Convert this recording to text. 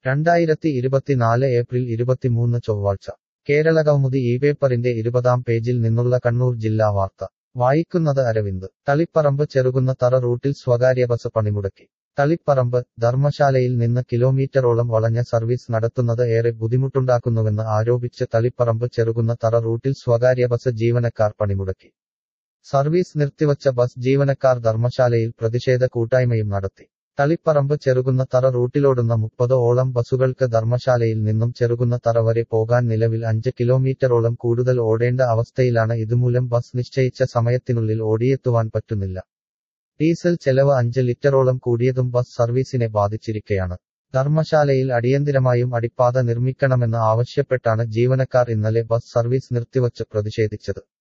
രണ്ടായിരത്തി ഇരുപത്തിനാല് ഏപ്രിൽ ഇരുപത്തിമൂന്ന് ചൊവ്വാഴ്ച കേരള കൗമുദി ഈ പേപ്പറിന്റെ ഇരുപതാം പേജിൽ നിന്നുള്ള കണ്ണൂർ ജില്ലാ വാർത്ത വായിക്കുന്നത് അരവിന്ദ് തളിപ്പറമ്പ് ചെറുകുന്ന തറ റൂട്ടിൽ സ്വകാര്യ ബസ് പണിമുടക്കി തളിപ്പറമ്പ് ധർമ്മശാലയിൽ നിന്ന് കിലോമീറ്ററോളം വളഞ്ഞ സർവീസ് നടത്തുന്നത് ഏറെ ബുദ്ധിമുട്ടുണ്ടാക്കുന്നുവെന്ന് ആരോപിച്ച് തളിപ്പറമ്പ് ചെറുകുന്ന തറ റൂട്ടിൽ സ്വകാര്യ ബസ് ജീവനക്കാർ പണിമുടക്കി സർവീസ് നിർത്തിവച്ച ബസ് ജീവനക്കാർ ധർമ്മശാലയിൽ പ്രതിഷേധ കൂട്ടായ്മയും നടത്തി തളിപ്പറമ്പ് ചെറുകുന്ന തറ റൂട്ടിലോടുന്ന മുപ്പത് ഓളം ബസുകൾക്ക് ധർമ്മശാലയിൽ നിന്നും ചെറുകുന്ന തറ വരെ പോകാൻ നിലവിൽ അഞ്ച് കിലോമീറ്ററോളം കൂടുതൽ ഓടേണ്ട അവസ്ഥയിലാണ് ഇതുമൂലം ബസ് നിശ്ചയിച്ച സമയത്തിനുള്ളിൽ ഓടിയെത്തുവാൻ പറ്റുന്നില്ല ഡീസൽ ചെലവ് അഞ്ച് ലിറ്ററോളം കൂടിയതും ബസ് സർവീസിനെ ബാധിച്ചിരിക്കെയാണ് ധർമ്മശാലയിൽ അടിയന്തിരമായും അടിപ്പാത നിർമ്മിക്കണമെന്ന് ആവശ്യപ്പെട്ടാണ് ജീവനക്കാർ ഇന്നലെ ബസ് സർവീസ് നിർത്തിവച്ച് പ്രതിഷേധിച്ചത്